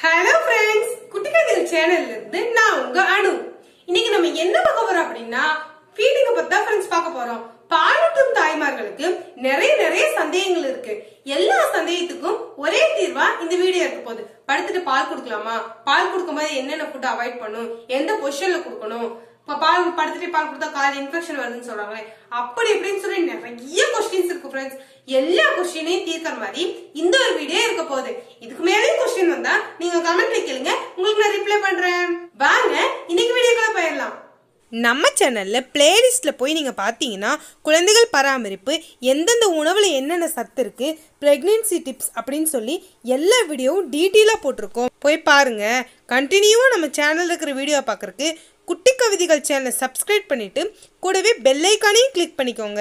hello friends குட்டிக்கதில் சேனல்ல இருந்து நான் உங்க அனு இன்னைக்கு நம்ம என்ன பார்க்க போறோம் அப்படின்னா ஃபீடிங்க பத்தி தான் ஃப்ரெண்ட்ஸ் பார்க்க போறோம் பாலூட்டும் தாய்மார்களுக்கு நிறைய நிறைய சந்தேகங்கள் இருக்கு எல்லா சந்தேகத்துக்கும் ஒரே தீர்வா இந்த வீடியோ இருக்க போகுது படுத்துட்டு பால் கொடுக்கலாமா பால் கொடுக்கும்போது என்னென்ன ஃபுட் அவாய்ட் பண்ணும் எந்த பொசிஷன்ல கொடுக்கணும் இப்ப பால் படுத்துட்டு பால் கொடுத்தா கால் இன்ஃபெக்ஷன் வருதுன்னு சொல்றாங்களே அப்படி இப்படின்னு சொல்லி நிறைய கொஸ்டின்ஸ் இருக்கு ஃப்ரெண்ட்ஸ் எல்லா கொஸ்டினையும் தீர்க்கிற மாதிரி இந்த ஒரு வீடியோ இருக்க போகுது இதுக்கு மேலேயும் கொஸ்டின் வந்தா நீங்க கமெண்ட்ல கேளுங்க உங்களுக்கு நான் ரிப்ளை பண்றேன் வாங்க இன்னைக்கு வீடியோக்குள்ள போயிடலாம் நம்ம சேனலில் பிளேலிஸ்ட்டில் போய் நீங்கள் பார்த்தீங்கன்னா குழந்தைகள் பராமரிப்பு எந்தெந்த உணவில் என்னென்ன சத்து இருக்குது ப்ரெக்னென்சி டிப்ஸ் அப்படின்னு சொல்லி எல்லா வீடியோவும் டீட்டெயிலாக போட்டிருக்கோம் போய் பாருங்கள் கண்டினியூவாக நம்ம சேனலில் இருக்கிற வீடியோ பார்க்குறக்கு குட்டி கவிதைகள் சேனலை சப்ஸ்கிரைப் பண்ணிவிட்டு கூடவே பெல்லைக்கானையும் கிளிக் பண்ணிக்கோங்க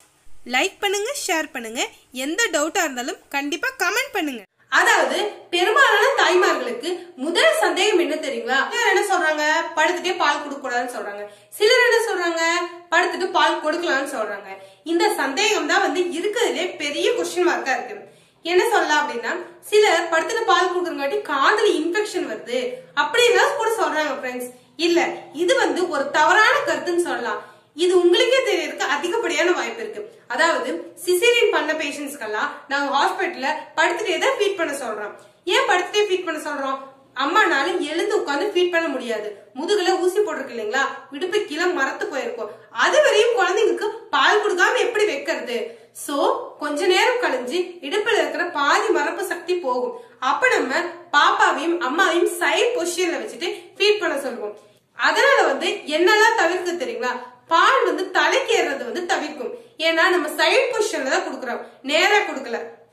லைக் பண்ணுங்கள் ஷேர் பண்ணுங்கள் எந்த டவுட்டாக இருந்தாலும் கண்டிப்பாக கமெண்ட் பண்ணுங்கள் அதாவது பெரும்பாலான தாய்மார்களுக்கு முதல் சந்தேகம் என்ன தெரியுங்களா சிலர் என்ன சொல்றாங்க படுத்துட்டே பால் கொடுக்க கூடாதுன்னு சொல்றாங்க சிலர் என்ன சொல்றாங்க படுத்துட்டு பால் கொடுக்கலாம்னு சொல்றாங்க இந்த சந்தேகம் தான் வந்து இருக்கிறதுலே பெரிய கொஸ்டின் மார்க்கா இருக்கு என்ன சொல்லலாம் அப்படின்னா சிலர் படுத்துட்டு பால் கொடுக்கறங்காட்டி காதுல இன்ஃபெக்ஷன் வருது அப்படின்னா கூட சொல்றாங்க ஃப்ரெண்ட்ஸ் இல்ல இது வந்து ஒரு தவறான கருத்துன்னு சொல்லலாம் இது உங்களுக்கே தெரியறதுக்கு அதிகப்படியான வாய்ப்பு இருக்கு அதாவது சிசேரியன் பண்ண பேஷண்ட்ஸ்க்கெல்லாம் நாங்க ஹாஸ்பிட்டல்ல படுத்துட்டே தான் ஃபீட் பண்ண சொல்றோம் ஏன் படுத்துட்டே ஃபீட் பண்ண சொல்றோம் அம்மானாலும் எழுந்து உட்காந்து ஃபீட் பண்ண முடியாது முதுகுல ஊசி போட்டிருக்கு இல்லைங்களா இடுப்பு கீழே மரத்து போயிருக்கும் அது வரையும் குழந்தைங்களுக்கு பால் கொடுக்காம எப்படி வைக்கிறது சோ கொஞ்ச நேரம் கழிஞ்சு இடுப்புல இருக்கிற பாதி மரப்பு சக்தி போகும் அப்ப நம்ம பாப்பாவையும் அம்மாவையும் சைட் பொசிஷன்ல வச்சுட்டு ஃபீட் பண்ண சொல்லுவோம் அதனால வந்து என்னெல்லாம் தவிர்க்க தெரியுங்களா பால் வந்து தலைக்கு ஏறது வந்து தவிர்க்கும் ஏன்னா நம்ம சைட் பொசிஷன்ல தான் கொடுக்குறோம் நேரா கொடுக்கல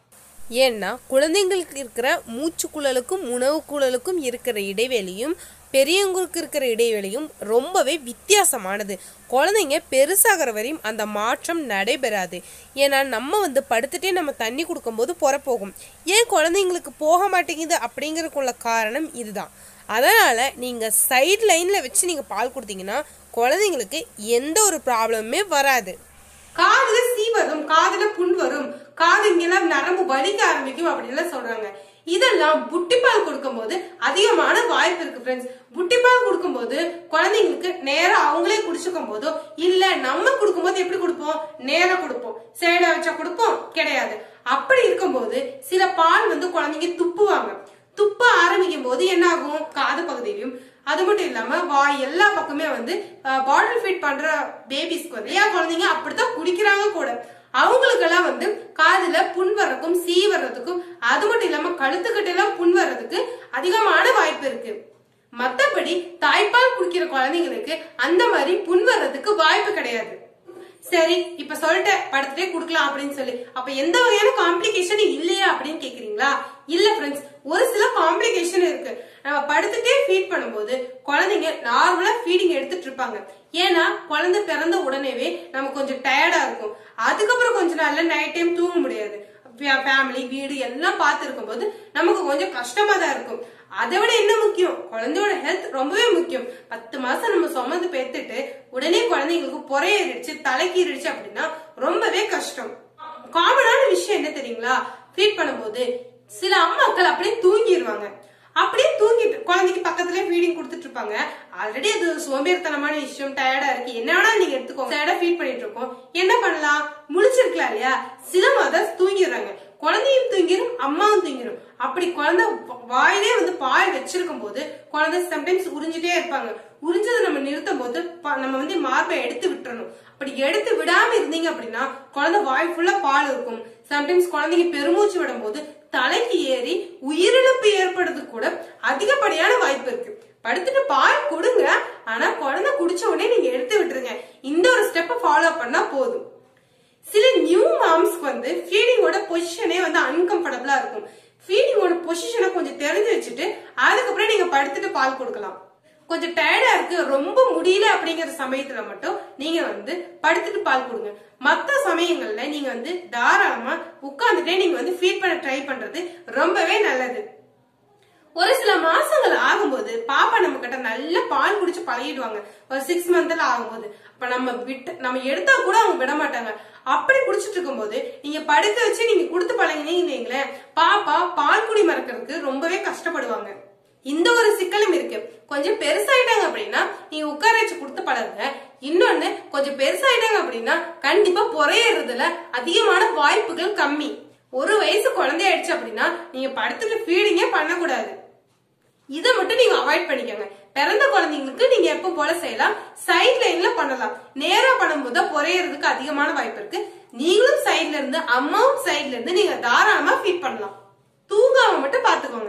ஏன்னா குழந்தைங்களுக்கு இருக்கிற மூச்சுக்குழலுக்கும் உணவு குழலுக்கும் இருக்கிற இடைவெளியும் பெரியவங்களுக்கு இருக்கிற இடைவெளியும் ரொம்பவே வித்தியாசமானது குழந்தைங்க பெருசாகிற வரையும் அந்த மாற்றம் நடைபெறாது ஏன்னா நம்ம வந்து படுத்துட்டே நம்ம தண்ணி கொடுக்கும்போது புறப்போகும் ஏன் குழந்தைங்களுக்கு போக மாட்டேங்குது அப்படிங்கறதுக்குள்ள காரணம் இதுதான் அதனால் நீங்கள் சைட் லைனில் வச்சு நீங்கள் பால் கொடுத்தீங்கன்னா குழந்தைங்களுக்கு எந்த ஒரு ப்ராப்ளமுமே வராது காதுல சீ வரும் காதுல புண் வரும் காது இங்கெல்லாம் நரம்பு வலிக்க ஆரம்பிக்கும் அப்படின்னு சொல்றாங்க இதெல்லாம் புட்டிப்பால் கொடுக்கும்போது அதிகமான வாய்ப்பு இருக்கு ஃப்ரெண்ட்ஸ் புட்டிப்பால் கொடுக்கும்போது குழந்தைங்களுக்கு நேரா அவங்களே குடிச்சுக்கும் போதோ இல்ல நம்ம கொடுக்கும்போது எப்படி கொடுப்போம் நேரா கொடுப்போம் சேடா வச்சா கொடுப்போம் கிடையாது அப்படி இருக்கும்போது சில பால் வந்து குழந்தைங்க துப்புவாங்க துப்ப ஆரம்பிக்கும் போது என்ன ஆகும் காது பகுதியிலும் அது மட்டும் இல்லாம வாய் எல்லா பக்கமே வந்து பாட்டில் ஃபீட் பண்ற பேபிஸ்க்கு வந்து ஏன் குழந்தைங்க அப்படித்தான் குடிக்கிறாங்க கூட அவங்களுக்கெல்லாம் வந்து காதுல புண் வர்றதுக்கும் சீ வர்றதுக்கும் அது மட்டும் இல்லாம கழுத்துக்கிட்ட எல்லாம் புண் வர்றதுக்கு அதிகமான வாய்ப்பு இருக்கு மத்தபடி தாய்ப்பால் குடிக்கிற குழந்தைங்களுக்கு அந்த மாதிரி புண் வர்றதுக்கு வாய்ப்பு கிடையாது சரி இப்ப சொல்லிட்டேன் படுத்துட்டே குடுக்கலாம் அப்படின்னு சொல்லி அப்ப எந்த வகையான காம்ப்ளிகேஷன் இல்லையா அப்படின்னு கேக்குறீங்களா இல்ல ஃப்ரெண்ட்ஸ் ஒரு சில காம்ப்ளிகேஷன் இருக்கு நம்ம படுத்துட்டே ஃபீட் பண்ணும்போது குழந்தைங்க நார்மலா ஃபீடிங் எடுத்துட்டு இருப்பாங்க ஏன்னா குழந்தை பிறந்த உடனேவே நம்ம கொஞ்சம் டயர்டா இருக்கும் அதுக்கப்புறம் கொஞ்ச நாள்ல நைட் டைம் தூங்க முடியாது ஃபேமிலி வீடு எல்லாம் பார்த்து இருக்கும்போது நமக்கு கொஞ்சம் கஷ்டமா தான் இருக்கும் அதை விட என்ன முக்கியம் குழந்தையோட ஹெல்த் ரொம்பவே முக்கியம் பத்து மாசம் நம்ம சுமந்து பெத்துட்டு உடனே குழந்தைங்களுக்கு பொறையேறிடுச்சு தலைக்கீறிடுச்சு அப்படின்னா ரொம்பவே கஷ்டம் காமனான விஷயம் என்ன தெரியுங்களா ஃபீட் பண்ணும்போது சில அம்மாக்கள் அப்படியே தூங்கிடுவாங்க அப்படியே தூங்கிட்டு குழந்தைக்கு பக்கத்துல ஃபீடிங் கொடுத்துட்டு இருப்பாங்க ஆல்ரெடி அது சோம்பேறித்தனமான விஷயம் டயர்டா இருக்கு என்ன வேணா நீங்க எடுத்துக்கோங்க டயர்டா ஃபீட் பண்ணிட்டு இருக்கோம் என்ன பண்ணலாம் முழிச்சிருக்கலாம் இல்லையா சில மதர்ஸ் தூங்கிடுறாங்க குழந்தையும் தூங்கிடும் அம்மாவும் தூங்கிடும் அப்படி குழந்தை வாயிலே வந்து பால் வச்சிருக்கும் போது குழந்தை சம்டைம்ஸ் உறிஞ்சிட்டே இருப்பாங்க உறிஞ்சதை நம்ம நிறுத்தும் போது நம்ம வந்து மார்பை எடுத்து விட்டுறணும் அப்படி எடுத்து விடாம இருந்தீங்க அப்படின்னா குழந்தை வாய் ஃபுல்லா பால் இருக்கும் சம்டைம்ஸ் குழந்தைங்க பெருமூச்சு விடும் போது தலைக்கு ஏறி உயிரிழப்பு ஏற்படுறது கூட அதிகப்படியான வாய்ப்பு இருக்கு படுத்துட்டு பால் கொடுங்க ஆனா குழந்தை குடிச்ச உடனே நீங்க எடுத்து விட்டுருங்க இந்த ஒரு ஸ்டெப்பை ஃபாலோ பண்ணா போதும் சில நியூ மாம்ஸ்க்கு வந்து ஃபீடிங்கோட பொசிஷனே வந்து அன்கம்ஃபர்டபுளா இருக்கும் ஃபீடிங்கோட பொசிஷனை கொஞ்சம் தெரிஞ்சு வச்சுட்டு அதுக்கப்புறம் நீங்க படுத்துட்டு பால் கொடுக்கலாம் கொஞ்சம் டயர்டா இருக்கு ரொம்ப முடியல அப்படிங்கிற சமயத்துல மட்டும் நீங்க வந்து படுத்துட்டு பால் கொடுங்க மத்த சமயங்கள்ல நீங்க வந்து தாராளமா உட்கார்ந்துட்டே நீங்க வந்து ஃபீட் பண்ண ட்ரை பண்றது ரொம்பவே நல்லது ஒரு சில மாசங்கள் ஆகும்போது பாப்பா நம்ம கிட்ட நல்ல பால் குடிச்சு பழகிடுவாங்க ஒரு சிக்ஸ் மந்த்ல ஆகும்போது அப்ப நம்ம விட்டு நம்ம எடுத்தா கூட அவங்க விட மாட்டாங்க அப்படி குடிச்சிட்டு இருக்கும்போது நீங்க படுக்க வச்சு நீங்க கொடுத்து பழகினீங்கன்னு வைங்களேன் பாப்பா பால் குடி மறக்கிறதுக்கு ரொம்பவே கஷ்டப்படுவாங்க இந்த ஒரு சிக்கலும் இருக்கு கொஞ்சம் பெருசாயிட்டாங்க அப்படின்னா நீங்க உட்கார வச்சு கொடுத்து பழகுங்க இன்னொன்னு கொஞ்சம் பெருசாயிட்டாங்க அப்படின்னா கண்டிப்பா பொறையறதுல அதிகமான வாய்ப்புகள் கம்மி ஒரு வயசு குழந்தையாயிடுச்சு அப்படின்னா நீங்க படத்துக்கு ஃபீடிங்கே பண்ணக்கூடாது இதை மட்டும் நீங்க அவாய்ட் பண்ணிக்கோங்க பிறந்த குழந்தைங்களுக்கு நீங்க எப்ப போல செய்யலாம் சைட் லைன்ல பண்ணலாம் நேரா பண்ணும்போது தான் பொறையறதுக்கு அதிகமான வாய்ப்பு இருக்கு நீங்களும் சைட்ல இருந்து அம்மாவும் சைட்ல இருந்து நீங்க தாராளமா ஃபீட் பண்ணலாம் தூங்காம மட்டும் பாத்துக்கோங்க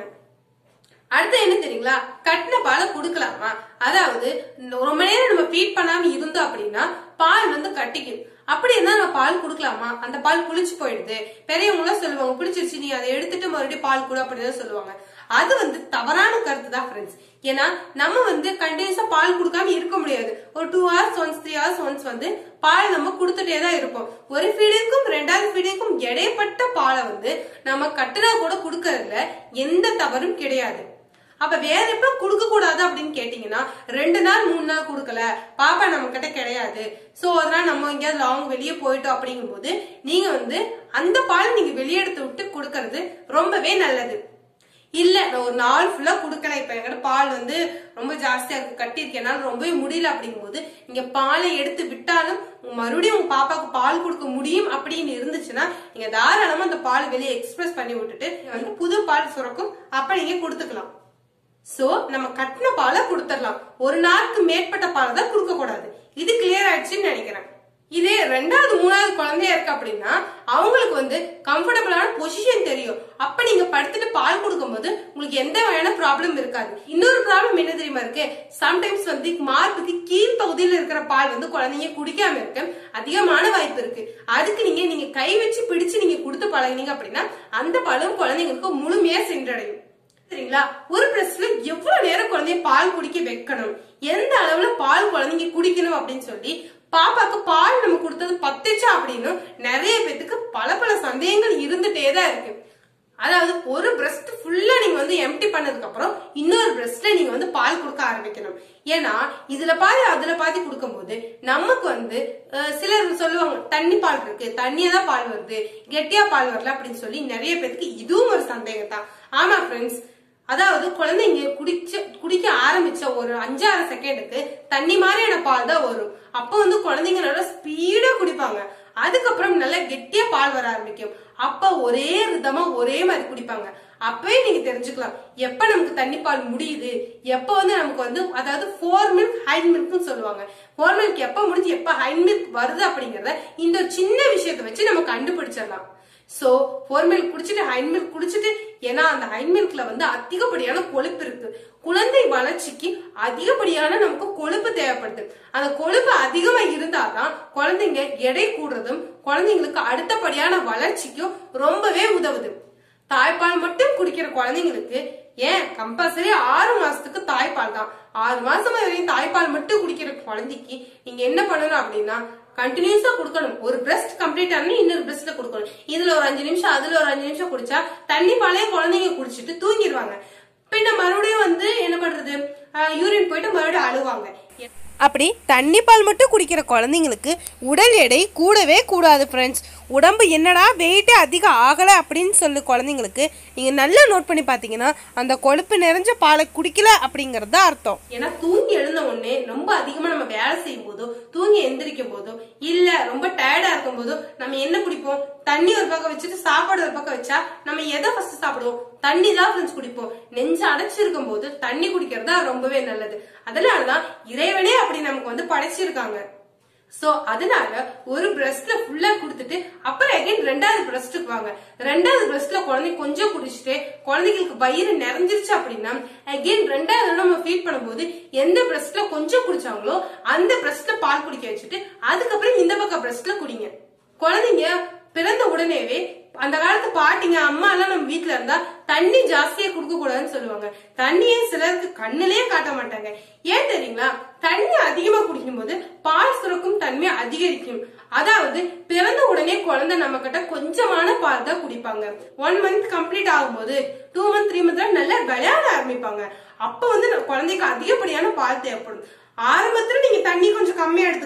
அடுத்து என்ன தெரியுங்களா கட்டின பாலை குடுக்கலாமா அதாவது ரொம்ப நேரம் நம்ம ஃபீட் பண்ணாம இருந்தோம் அப்படின்னா பால் வந்து கட்டிக்கும் அப்படி இருந்தா நம்ம பால் குடுக்கலாமா அந்த பால் புளிச்சு போயிடுது பெரியவங்க எல்லாம் சொல்லுவாங்க புளிச்சிருச்சு நீ அதை எடுத்துட்டு மறுபடியும் பால் கொடு அப்படின்னு சொல்லுவாங்க அது வந்து தவறான கருத்து தான் ஃப்ரெண்ட்ஸ் ஏன்னா நம்ம வந்து கண்டினியூஸா பால் கொடுக்காம இருக்க முடியாது ஒரு two hours once three hours once வந்து பால் நம்ம கொடுத்துட்டே தான் இருப்போம் ஒரு ஃபீடிங்க்கும் ரெண்டாவது ஃபீடிங்க்கும் இடைப்பட்ட பாலை வந்து நம்ம கட்டுனா கூட கொடுக்கறதுல எந்த தவறும் கிடையாது அப்ப வேற எப்ப குடுக்க கூடாது அப்படின்னு கேட்டீங்கன்னா ரெண்டு நாள் மூணு நாள் குடுக்கல பாப்பா நம்ம கிட்ட கிடையாது சோ அதனால நம்ம எங்கேயாவது லாங் வெளியே போயிட்டோம் அப்படிங்கும்போது நீங்க வந்து அந்த பால் நீங்க வெளியே எடுத்து விட்டு கொடுக்கறது ரொம்பவே நல்லது இல்ல நான் ஒரு நாள் ஃபுல்லா குடுக்கல இப்ப என்கிட்ட பால் வந்து ரொம்ப ஜாஸ்தியா இருக்கு கட்டியிருக்கேன் என்னால ரொம்பவே முடியல அப்படிங்கும்போது நீங்க பாலை எடுத்து விட்டாலும் மறுபடியும் உங்க பாப்பாக்கு பால் கொடுக்க முடியும் அப்படின்னு இருந்துச்சுன்னா நீங்க தாராளமா அந்த பால் வெளியே எக்ஸ்பிரஸ் பண்ணி விட்டுட்டு வந்து புது பால் சுரக்கும் அப்ப நீங்க கொடுத்துக்கலாம் சோ நம்ம கட்டின பாலை கொடுத்துடலாம் ஒரு நாளுக்கு மேற்பட்ட பால் தான் கொடுக்க கூடாது இது கிளியர் ஆயிடுச்சுன்னு நினைக்கிறேன் இதே ரெண்டாவது மூணாவது குழந்தையா இருக்கு அப்படின்னா அவங்களுக்கு வந்து கம்ஃபர்டபுளான பொசிஷன் தெரியும் அப்ப நீங்க படுத்துட்டு பால் கொடுக்கும்போது உங்களுக்கு எந்த வகையான ப்ராப்ளம் இருக்காது இன்னொரு ப்ராப்ளம் என்ன தெரியுமா இருக்கு சம்டைம்ஸ் வந்து மார்புக்கு கீழ் பகுதியில் இருக்கிற பால் வந்து குழந்தைங்க குடிக்காம இருக்க அதிகமான வாய்ப்பு இருக்கு அதுக்கு நீங்க நீங்க கை வச்சு பிடிச்சு நீங்க கொடுத்து பழகினீங்க அப்படின்னா அந்த பாலும் குழந்தைங்களுக்கு முழுமையா சென்றடையும் சரிங்களா ஒரு பிரஸ்ல எவ்வளவு நேரம் குழந்தைய பால் குடிக்க வைக்கணும் எந்த அளவுல பால் குழந்தைங்க குடிக்கணும் அப்படின்னு சொல்லி பாப்பாக்கு பால் நம்ம கொடுத்தது பத்துச்சா அப்படின்னு நிறைய பேத்துக்கு பல பல சந்தேகங்கள் இருந்துட்டே தான் இருக்கு அதாவது ஒரு பிரஸ்ட் ஃபுல்லா நீங்க வந்து எம்டி பண்ணதுக்கு அப்புறம் இன்னொரு பிரஸ்ட்ல நீங்க வந்து பால் கொடுக்க ஆரம்பிக்கணும் ஏன்னா இதுல பாதி அதுல பாதி கொடுக்கும்போது நமக்கு வந்து அஹ், சிலர் சொல்லுவாங்க தண்ணி பால் இருக்கு தண்ணியா தான் பால் வருது கெட்டியா பால் வரல அப்படின்னு சொல்லி நிறைய பேருக்கு இதுவும் ஒரு சந்தேகம் தான் ஆமா ஃப்ரெண்ட்ஸ் அதாவது குழந்தைங்க குடிச்ச குடிக்க ஆரம்பிச்ச ஒரு அஞ்சாறு செகண்டுக்கு தண்ணி மாதிரியான பால் தான் வரும் அப்போ வந்து குழந்தைங்க நல்லா ஸ்பீடா குடிப்பாங்க அதுக்கப்புறம் நல்லா கெட்டியா பால் வர ஆரம்பிக்கும் அப்ப ஒரே ரிதமா ஒரே மாதிரி குடிப்பாங்க அப்பவே நீங்க தெரிஞ்சுக்கலாம் எப்ப நமக்கு தண்ணி பால் முடியுது எப்ப வந்து நமக்கு வந்து அதாவது ஃபோர் மில்க் ஹைட் மில்க்னு சொல்லுவாங்க ஃபோர் மில்க் எப்ப முடிஞ்சு எப்ப ஹைட் மில்க் வருது அப்படிங்கறத இந்த ஒரு சின்ன விஷயத்தை வச்சு நம்ம கண்டுபிடிச்சிடலாம் சோ ஃபோர் மில்க் குடிச்சிட்டு ஹைன் மில்க் குடிச்சிட்டு ஏன்னா அந்த ஹைன் மில்க்ல வந்து அதிகப்படியான கொழுப்பு இருக்கு குழந்தை வளர்ச்சிக்கு அதிகப்படியான நமக்கு கொழுப்பு தேவைப்படுது அந்த கொழுப்பு அதிகமா இருந்தாதான் குழந்தைங்க எடை கூடுறதும் குழந்தைங்களுக்கு அடுத்தபடியான வளர்ச்சிக்கும் ரொம்பவே உதவுது தாய்ப்பால் மட்டும் குடிக்கிற குழந்தைங்களுக்கு ஏன் கம்பல்சரி ஆறு மாசத்துக்கு தாய்ப்பால் தான் ஆறு மாசம் வரையும் தாய்ப்பால் மட்டும் குடிக்கிற குழந்தைக்கு நீங்க என்ன பண்ணணும் அப்படின்னா கண்டினியூஸா கொடுக்கணும் ஒரு பிரஸ்ட் கம்ப்ளீட் ஆனா இன்னொரு பிரஸ்ட்ல கொடுக்கணும் இதுல ஒரு அஞ்சு நிமிஷம் அதுல ஒரு அஞ்சு நிமிஷம் குடிச்சா தண்ணி பாலே குழந்தைங்க குடிச்சிட்டு தூங்கிடுவாங்க பின்ன மறுபடியும் வந்து என்ன பண்றது யூரின் போயிட்டு மறுபடியும் அழுவாங்க அப்படி தண்ணி பால் மட்டும் குடிக்கிற குழந்தைங்களுக்கு உடல் எடை கூடவே கூடாது ஃப்ரெண்ட்ஸ் உடம்பு என்னடா வெயிட்டே அதிகம் ஆகலை அப்படின்னு சொல்லி குழந்தைங்களுக்கு நீங்கள் நல்லா நோட் பண்ணி பார்த்தீங்கன்னா அந்த கொழுப்பு நிறைஞ்ச பாலை குடிக்கல அப்படிங்கிறது தான் அர்த்தம் ஏன்னா தூங்கி எழுந்த உடனே ரொம்ப அதிகமா நம்ம வேலை செய்யும் போதோ தூங்கி எந்திரிக்கும் போதோ இல்ல ரொம்ப டயர்டா இருக்கும் போதோ நம்ம என்ன குடிப்போம் தண்ணி ஒரு பக்கம் வச்சுட்டு சாப்பாடு ஒரு பக்கம் வச்சா நம்ம எதை ஃபர்ஸ்ட் சாப்பிடுவோம் தண்ணி தான் ஃப்ரெண்ட்ஸ் குடிப்போம் நெஞ்சு அடைச்சிருக்கும் போது தண்ணி குடிக்கிறது தான் ரொம்பவே நல்லது அதனாலதான் இறைவனே அப்படி நமக்கு வந்து படைச்சிருக்காங்க சோ அதனால ஒரு பிரஸ்ட்ல ஃபுல்லா கொடுத்துட்டு அப்புறம் அகைன் ரெண்டாவது பிரஸ்ட்டுக்கு வாங்க ரெண்டாவது பிரஸ்ட்ல குழந்தை கொஞ்சம் குடிச்சிட்டு குழந்தைங்களுக்கு வயிறு நிறைஞ்சிருச்சு அப்படின்னா அகைன் ரெண்டாவது தடவை நம்ம ஃபீட் பண்ணும்போது எந்த பிரஸ்ட்ல கொஞ்சம் குடிச்சாங்களோ அந்த பிரஸ்ட்ல பால் குடிக்க வச்சுட்டு அதுக்கப்புறம் இந்த பக்கம் பிரஸ்ட்ல குடிங்க குழந்தைங்க பிறந்த உடனேவே அந்த காலத்து பாட்டிங்க அம்மா எல்லாம் நம்ம வீட்ல இருந்தா தண்ணி ஜாஸ்தியா குடுக்க கூடாதுன்னு சொல்லுவாங்க தண்ணியே சிலருக்கு கண்ணுலயே காட்ட மாட்டாங்க ஏன் தெரியுங்களா தண்ணி அதிகமா குடிக்கும் போது பால் சுரக்கும் தன்மை அதிகரிக்கும் அதாவது பிறந்த உடனே குழந்தை நம்ம கிட்ட கொஞ்சமான பால் தான் குடிப்பாங்க ஒன் மந்த் கம்ப்ளீட் ஆகும்போது டூ மந்த் த்ரீ மந்த்ல நல்லா விளையாட ஆரம்பிப்பாங்க அப்ப வந்து நம்ம குழந்தைக்கு அதிகப்படியான பால் தேவைப்படும் ஆரம்பத்துல நீங்க தண்ணி கொஞ்சம் கம்மியா எடுத்துக்கலாம்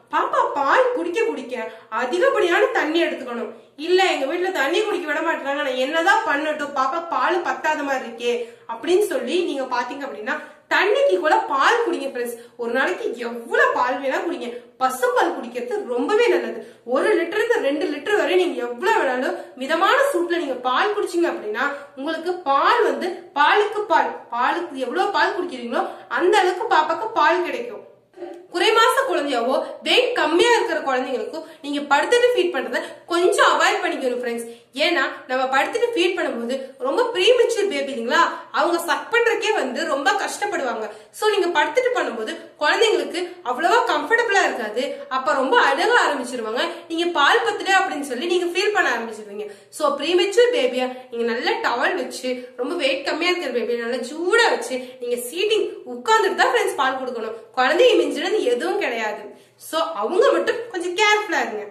பாப்பா பால் குடிக்க குடிக்க அதிகப்படியான தண்ணி எடுத்துக்கணும் இல்ல எங்க வீட்டுல தண்ணி குடிக்க விட மாட்டாங்க நான் என்னதான் பண்ணட்டும் பாப்பா பால் பத்தாத மாதிரி இருக்கே அப்படின்னு சொல்லி நீங்க பாத்தீங்க அப்படின்னா தண்ணிக்கு கூட பால் குடிங்க ஃப்ரெண்ட்ஸ் ஒரு நாளைக்கு எவ்வளவு பால் வேணா குடிங்க பசும்பால் குடிக்கிறது ரொம்பவே நல்லது ஒரு லிட்டர் இருந்து ரெண்டு லிட்டர் வரை நீங்க எவ்வளவு வேணாலும் மிதமான சூட்ல நீங்க பால் குடிச்சீங்க அப்படின்னா உங்களுக்கு பால் வந்து பாலுக்கு பால் பாலுக்கு எவ்வளவு பால் குடிக்கிறீங்களோ அந்த அளவுக்கு பாப்பாக்கு பால் கிடைக்கும் குறைமாச குழந்தையாவோ வெயிட் கம்மியா இருக்கிற குழந்தைங்களுக்கும் நீங்க படுத்துட்டு ஃபீட் பண்றத கொஞ்சம் அவாய்ட் பண்ணிக்கணும் ஃப்ரெண்ட்ஸ் ஏன்னா நம்ம படுத்துட்டு ஃபீட் பண்ணும்போது ரொம்ப ப்ரீமெச்சூர் பேபி இல்லைங்களா அவங்க சக் பண்றதுக்கே வந்து ரொம்ப கஷ்டப்படுவாங்க சோ நீங்க படுத்துட்டு பண்ணும்போது குழந்தைங்களுக்கு அவ்வளவா கம்ஃபர்டபுளா இருக்காது அப்ப ரொம்ப அழுக ஆரம்பிச்சிருவாங்க நீங்க பால் பத்தல அப்படின்னு சொல்லி நீங்க ஃபீல் பண்ண ஆரம்பிச்சிருவீங்க சோ ப்ரீமெச்சூர் பேபியா நீங்க நல்ல டவல் வச்சு ரொம்ப வெயிட் கம்மியா இருக்கிற பேபியை நல்லா சூடா வச்சு நீங்க சீட்டிங் உட்கார்ந்துட்டு தான் ஃப்ரெண்ட்ஸ் பால் கொடுக்கணும் குழந்தைய மிஞ்சினது எதுவும் கிடையாது சோ அவங்க மட்டும் கொஞ்சம் கேர்ஃபுல்லா இருங்க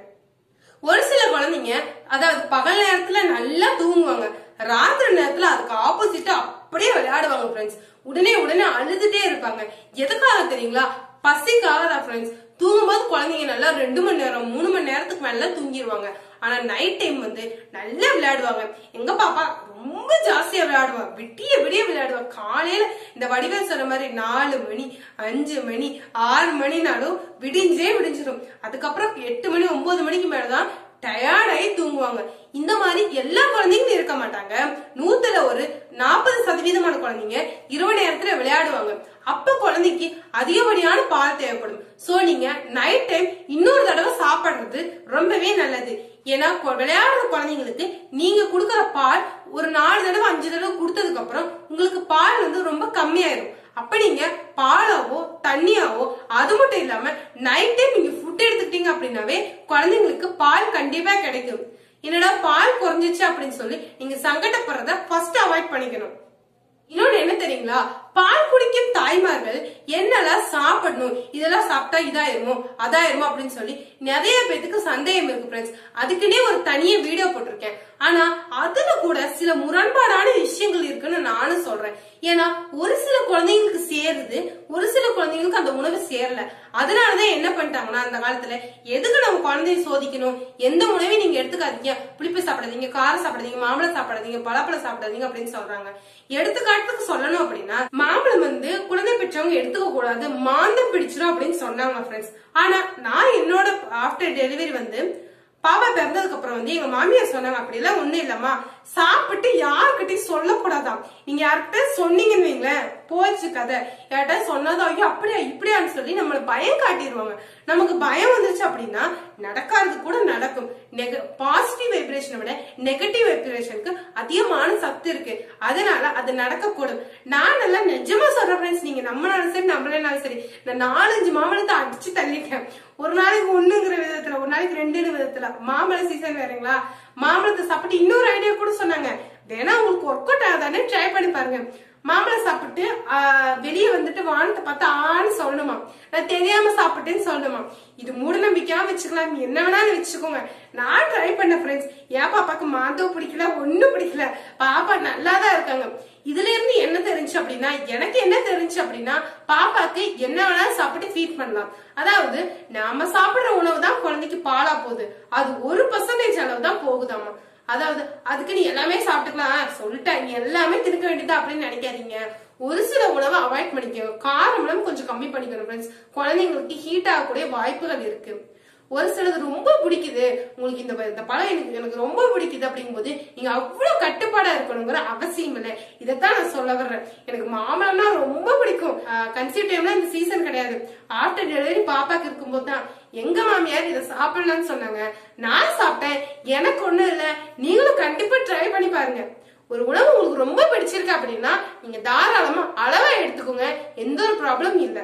ஒரு சில குழந்தைங்க அதாவது பகல் நேரத்துல நல்லா தூங்குவாங்க ராத்திரி நேரத்துல அதுக்கு ஆப்போசிட்டா அப்படியே விளையாடுவாங்க ஃப்ரெண்ட்ஸ் உடனே உடனே அழுதுட்டே இருப்பாங்க எதுக்காக தெரியுங்களா பசிக்காக தான் ஃப்ரெண்ட்ஸ் தூங்கும்போது குழந்தைங்க நல்லா ரெண்டு மணி நேரம் மூணு மணி நேரத்துக்கு மேல தூங்கிடுவாங்க ஆனா நைட் டைம் வந்து நல்லா விளையாடுவாங்க எங்க பாப்பா ரொம்ப ஜாஸ்தியா விளையாடுவா விட்டிய விடிய விளையாடுவா காலையில இந்த வடிவேல் சொன்ன மாதிரி நாலு மணி அஞ்சு மணி ஆறு மணினாலும் விடிஞ்சே விடிஞ்சிடும் அதுக்கப்புறம் எட்டு மணி ஒன்பது மணிக்கு மேலதான் டயர்டாகி தூங்குவாங்க இந்த மாதிரி எல்லா குழந்தைங்களும் இருக்க மாட்டாங்க நூத்துல ஒரு நாற்பது சதவீதமான குழந்தைங்க இரவு நேரத்துல விளையாடுவாங்க அப்ப குழந்தைக்கு அதிகப்படியான பால் தேவைப்படும் சோ நீங்க நைட் டைம் இன்னொரு தடவை சாப்பிடுறது ரொம்பவே நல்லது ஏன்னா கொ- விளையாடுற குழந்தைங்களுக்கு நீங்க கொடுக்கற பால் ஒரு நாலு தடவை அஞ்சு தடவை கொடுத்ததுக்கு அப்புறம் உங்களுக்கு பால் வந்து ரொம்ப கம்மியாயிரும் அப்ப நீங்க பாலாவோ தண்ணியாவோ அது மட்டும் இல்லாம நைட் டைம் நீங்க ஃபுட் எடுத்துக்கிட்டீங்க அப்படின்னாவே குழந்தைங்களுக்கு பால் கண்டிப்பா கிடைக்கும் என்னடா பால் குறைஞ்சிச்சு அப்படின்னு சொல்லி நீங்க சங்கடப்படுறத ஃபர்ஸ்ட் அவாய்ட் பண்ணிக்கணும் இன்னொன்னு என்ன தெரியுங்களா பால் குடிக்கும் தாய்மார்கள் என்னெல்லாம் சாப்பிடணும் இதெல்லாம் சாப்பிட்டா இதாயிருமோ அதாயிருமோ அப்படின்னு சொல்லி நிறைய பேத்துக்கு சந்தேகம் இருக்கு ஃப்ரெண்ட்ஸ் அதுக்குன்னே ஒரு தனிய வீடியோ போட்டிருக்கேன் ஆனா அதுல கூட சில முரண்பாடான விஷயங்கள் இருக்குன்னு நானும் சொல்றேன் ஏன்னா ஒரு சில குழந்தைங்களுக்கு சேருது ஒரு சில குழந்தைங்களுக்கு அந்த உணவு சேரல அதனாலதான் என்ன பண்ணிட்டாங்கன்னா அந்த காலத்துல எதுக்கு நம்ம குழந்தைய சோதிக்கணும் எந்த உணவையும் நீங்க எடுத்துக்காதீங்க புளிப்பு சாப்பிடாதீங்க காரம் சாப்பிடாதீங்க மாம்பழம் சாப்பிடாதீங்க பழப்பழம் சாப்பிடாதீங்க அப்படின்னு சொல்றாங்க எடுத்துக்காட்டுக்கு சொல்லணும் அப்படின்னா மாம்பழம் வந்து குழந்தை பெற்றவங்க எடுத்துக்க கூடாது மாந்தம் பிடிச்சிடும் அப்படின்னு சொன்னாங்க ஃப்ரெண்ட்ஸ் ஆனா நான் என்னோட ஆஃப்டர் டெலிவரி வந்து பாப்பா பிறந்ததுக்கு அப்புறம் வந்து எங்க மாமியார் சொன்னாங்க அப்படி எல்லாம் ஒண்ணும் இல்லம்மா சாப்பிட்டு யாருக்கிட்டையும் சொல்லக்கூடாதாம் நீங்க யார்கிட்ட சொன்னீங்கன்னு வைங்களேன் போச்சு கதை யார்கிட்ட சொன்னதோ ஐயோ அப்படியா இப்படியான்னு சொல்லி நம்மள பயம் காட்டிடுவாங்க நமக்கு பயம் வந்துருச்சு அப்படின்னா நடக்காதது கூட நடக்கும் பாசிட்டிவ் வைப்ரேஷனை விட நெகட்டிவ் வைப்ரேஷனுக்கு அதிகமான சக்தி இருக்கு அதனால அது நடக்கக்கூடும் நான் எல்லாம் நிஜமா சொல்றேன் ஃப்ரெண்ட்ஸ் நீங்க நம்மளாலும் சரி நம்மளாலும் சரி நான் நாலஞ்சு மாம்பழத்தை அடிச்சு தள்ளிட்டேன் ஒரு நாளைக்கு ஒண்ணுங்கிற விதத்துல ஒரு நாளைக்கு ரெண்டுங்கிற விதத்துல மாம்பழ சீசன் வேறங்களா மாம்பழத்தை சாப்பிட்டு இன்னொரு ஐடியா கூட சொன்னாங்க வேணா உங்களுக்கு ஒர்க் அவுட் ஆகுதானே ட்ரை பண்ணி பாருங்க மாம்பழம் சாப்பிட்டு வெளியே வந்துட்டு வானத்தை பார்த்து ஆன்னு சொல்லணுமா நான் தெரியாம சாப்பிட்டேன்னு சொல்லணுமா இது மூட நம்பிக்கையா வச்சுக்கலாம் நீ என்ன வேணாலும் வச்சுக்கோங்க நான் ட்ரை பண்ண ஃப்ரெண்ட்ஸ் என் பாப்பாக்கு மாந்தோ பிடிக்கல ஒண்ணும் பிடிக்கல பாப்பா நல்லா தான் இருக்காங்க இதுல இருந்து என்ன தெரிஞ்சு அப்படின்னா எனக்கு என்ன தெரிஞ்சு அப்படின்னா பாப்பாக்கு என்ன வேணாலும் சாப்பிட்டு ஃபீட் பண்ணலாம் அதாவது நாம சாப்பிடுற உணவு தான் குழந்தைக்கு பாலா போகுது அது ஒரு பர்சன்டேஜ் அளவு தான் போகுதாமா அதாவது அதுக்கு நீ எல்லாமே சாப்பிட்டுக்கலாம் சொல்லிட்டேன் நீ எல்லாமே திணிக்க வேண்டியதா அப்படின்னு நினைக்காதீங்க ஒரு சில உணவை அவாய்ட் பண்ணிக்கோங்க காரம் கொஞ்சம் கம்மி பண்ணிக்கணும் ஃப்ரெண்ட்ஸ் குழந்தைங்களுக்கு ஹீட் ஆகக்கூடிய வாய்ப்புகள் இருக்கு ஒரு சிலது ரொம்ப பிடிக்குது உங்களுக்கு இந்த இந்த பழம் எனக்கு எனக்கு ரொம்ப பிடிக்குது அப்படிங்கும்போது நீங்க அவ்வளவு கட்டுப்பாடா இருக்கணுங்கிற அவசியம் இல்லை இதைத்தான் நான் சொல்ல வர்றேன் எனக்கு மாம்பழம்னா ரொம்ப பிடிக்கும் கன்சீவ் டைம்ல இந்த சீசன் கிடையாது ஆஃப்டர் டெலிவரி பாப்பாக்கு இருக்கும்போது தான் எங்க மாமியார் இதை சாப்பிடலாம்னு சொன்னாங்க நான் சாப்பிட்டேன் எனக்கு ஒண்ணும் இல்ல நீங்களும் கண்டிப்பா ட்ரை பண்ணி பாருங்க ஒரு உணவு உங்களுக்கு ரொம்ப பிடிச்சிருக்கு அப்படின்னா நீங்க தாராளமா அளவா எடுத்துக்கோங்க எந்த ஒரு ப்ராப்ளம் இல்லை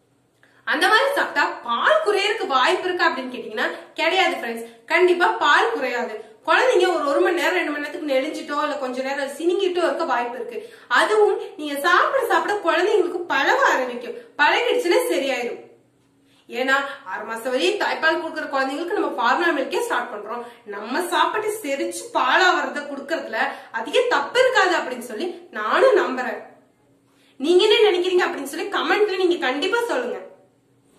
அந்த மாதிரி சாப்பிட்டா பால் குறையறதுக்கு வாய்ப்பு இருக்கா அப்படின்னு கேட்டீங்கன்னா கிடையாது ஃப்ரெண்ட்ஸ் கண்டிப்பா பால் குறையாது குழந்தைங்க ஒரு ஒரு மணி நேரம் ரெண்டு மணி நேரத்துக்கு நெளிஞ்சிட்டோ இல்ல கொஞ்ச நேரம் சினிங்கிட்டோ இருக்க வாய்ப்பு இருக்கு அதுவும் நீங்க சாப்பிட சாப்பிட குழந்தைங்களுக்கு பழக ஆரம்பிக்கும் பழகிடுச்சுன்னா சரியாயிடும் ஏன்னா ஆறு மாசம் வரையும் தாய்ப்பால் கொடுக்குற குழந்தைங்களுக்கு நம்ம ஃபார்முலா மில்கே ஸ்டார்ட் பண்றோம் நம்ம சாப்பிட்டு செரிச்சு பாலா வரத கொடுக்கறதுல அதிக தப்பு இருக்காது அப்படின்னு சொல்லி நானும் நம்புறேன் நீங்க என்ன நினைக்கிறீங்க அப்படின்னு சொல்லி கமெண்ட்ல நீங்க கண்டிப்பா சொல்லுங்க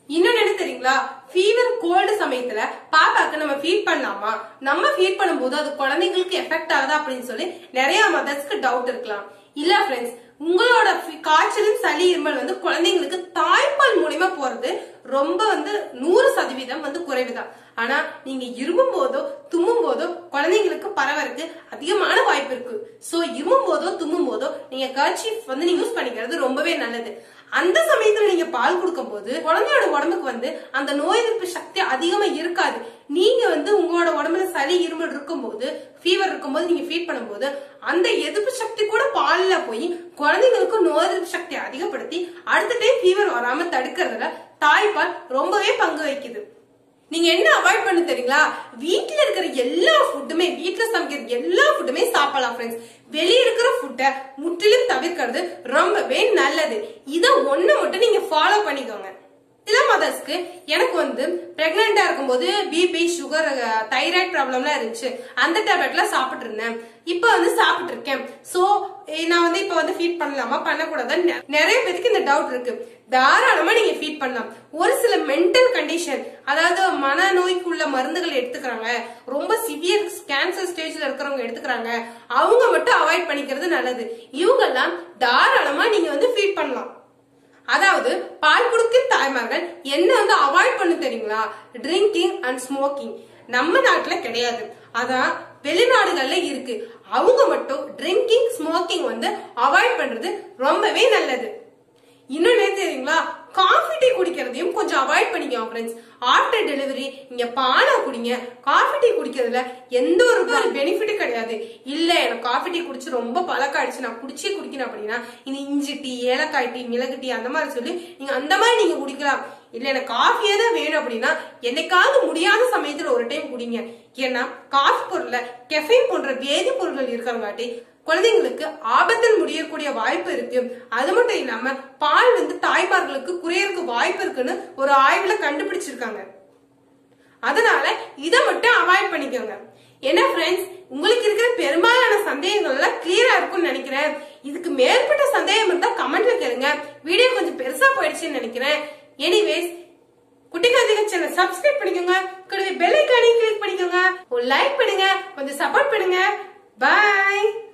இன்னொன்னு என்ன தெரியுங்களா ஃபீவர் கோல்டு சமயத்துல பாப்பாக்கு நம்ம ஃபீட் பண்ணலாமா நம்ம ஃபீட் பண்ணும்போது அது குழந்தைங்களுக்கு எஃபெக்ட் ஆகுதா அப்படின்னு சொல்லி நிறைய மதர்ஸ்க்கு டவுட் இருக்கலாம் இல்ல ஃப்ரெண்ட்ஸ் உங்களோட ஃபி- காய்ச்சலும் சளி இருமல் வந்து குழந்தைங்களுக்கு தாய்ப்பால் மூலியமா போறது ரொம்ப வந்து நூறு சதவீதம் வந்து குறைவுதான் ஆனா நீங்க இருமும் போதோ தும்மும் போதோ குழந்தைங்களுக்கு பரவறதுக்கு அதிகமான வாய்ப்பு இருக்கு சோ இருமும் போதோ தும்மும் போதோ நீங்க கர்ச்சீஃப் வந்து நீங்க யூஸ் பண்ணிக்கிறது ரொம்பவே நல்லது அந்த சமயத்துல நீங்க பால் கொடுக்கும் போது குழந்தையோட உடம்புக்கு வந்து அந்த நோய் எதிர்ப்பு சக்தி அதிகமா இருக்காது நீங்க வந்து உங்களோட உடம்புல சளி இருமல் இருக்கும்போது ஃபீவர் இருக்கும்போது நீங்க ஃபீட் பண்ணும்போது அந்த எதிர்ப்பு சக்தி கூட பால்ல போய் குழந்தைங்களுக்கு நோய் எதிர்ப்பு சக்தி அதிகப்படுத்தி அடுத்த டைம் ஃபீவர் வராம தடுக்கிறதுல தாய்ப்பால் ரொம்பவே பங்கு வகிக்குது நீங்க என்ன அவாய்ட் பண்ண தெரியுங்களா வீட்ல இருக்கிற எல்லா ஃபுட்டுமே வீட்ல சமைக்கிற எல்லா ஃபுட்டுமே சாப்பிடலாம் ஃப்ரெண்ட்ஸ் வெளிய இருக்கிற ஃபுட்டை முற்றிலும் தவிர்க்கிறது ரொம்பவே நல்லது இத ஒண்ணு மட்டும் நீங்க ஃபாலோ பண்ணிக்கோங்க சில மதர்ஸ்க்கு எனக்கு வந்து பிரெக்னெண்டா இருக்கும்போது பிபி சுகர் தைராய்டு ப்ராப்ளம்லாம் இருந்துச்சு அந்த டேப்லெட்லாம் சாப்பிட்டு இருந்தேன் இப்ப வந்து சாப்பிட்டு இருக்கேன் சோ நான் வந்து இப்ப வந்து ஃபீட் பண்ணலாமா பண்ணக்கூடாதுன்னு நெ- நிறைய பேருக்கு இந்த டவுட் இருக்கு தாராளமா நீங்க ஃபீட் பண்ணலாம் ஒரு சில மென்டல் கண்டிஷன் அதாவது மனநோய்க்குள்ள மருந்துகள் எடுத்துக்கிறாங்க ரொம்ப சிவியர் கேன்சர் ஸ்டேஜ்ல இருக்கிறவங்க எடுத்துக்கிறாங்க அவங்க மட்டும் அவாய்ட் பண்ணிக்கிறது நல்லது இவங்க எல்லாம் தாராளமா நீங்க வந்து ஃபீட் பண்ணலாம் அதாவது பால் கொடுக்கும் தாய்மார்கள் என்ன வந்து அவாய்ட் பண்ண தெரியுங்களா ட்ரிங்கிங் அண்ட் ஸ்மோக்கிங் நம்ம நாட்டுல கிடையாது அதான் வெளிநாடுகள்ல இருக்கு அவங்க மட்டும் ட்ரிங்கிங் ஸ்மோக்கிங் வந்து அவாய்ட் பண்றது ரொம்பவே நல்லது இன்னொன்னு என்ன தெரியுங்களா காஃபி டீ குடிக்கிறதையும் கொஞ்சம் அவாய்ட் பண்ணிக்கோங்க ஃப்ரெண்ட்ஸ் ஆஃப்டர் டெலிவரி நீங்க பாலை குடிங்க காஃபி டீ குடிக்கிறதுல எந்த ஒரு பெனிஃபிட்டும் கிடையாது இல்ல எனக்கு காஃபி டீ குடிச்சு ரொம்ப பழக்கம் ஆயிடுச்சு நான் குடிச்சே குடிக்கணும் அப்படின்னா இந்த இஞ்சி டீ ஏலக்காய் டீ மிளகு டீ அந்த மாதிரி சொல்லி நீங்க அந்த மாதிரி நீங்க குடிக்கலாம் இல்ல எனக்கு காஃபியே தான் வேணும் அப்படின்னா என்னைக்காவது முடியாத சமயத்துல ஒரு டைம் குடிங்க ஏன்னா காஃபி பொருள்ல கெஃபைன் போன்ற வேதிப்பொருட்கள் இருக்கிறங்காட்டி குழந்தைங்களுக்கு ஆபத்தில் முடியக்கூடிய வாய்ப்பு இருக்கு அது மட்டும் இல்லாம பால் வந்து தாய்மார்களுக்கு குறையறதுக்கு வாய்ப்பு இருக்குன்னு ஒரு ஆய்வுல கண்டுபிடிச்சிருக்காங்க அதனால இத மட்டும் அவாய்ட் பண்ணிக்கோங்க என்ன ஃப்ரெண்ட்ஸ் உங்களுக்கு இருக்கிற பெரும்பாலான சந்தேகங்கள் எல்லாம் கிளியரா இருக்கும்னு நினைக்கிறேன் இதுக்கு மேற்பட்ட சந்தேகம் இருந்தா கமெண்ட்ல கேளுங்க வீடியோ கொஞ்சம் பெருசா போயிடுச்சுன்னு நினைக்கிறேன் எனிவேஸ் குட்டி கதைங்க சேனல் சப்ஸ்கிரைப் பண்ணிக்கோங்க கூடவே பெல் ஐக்கானையும் கிளிக் பண்ணிக்கோங்க ஒரு லைக் பண்ணுங்க கொஞ்சம் சப்போர்ட் பண்ணுங்க பாய்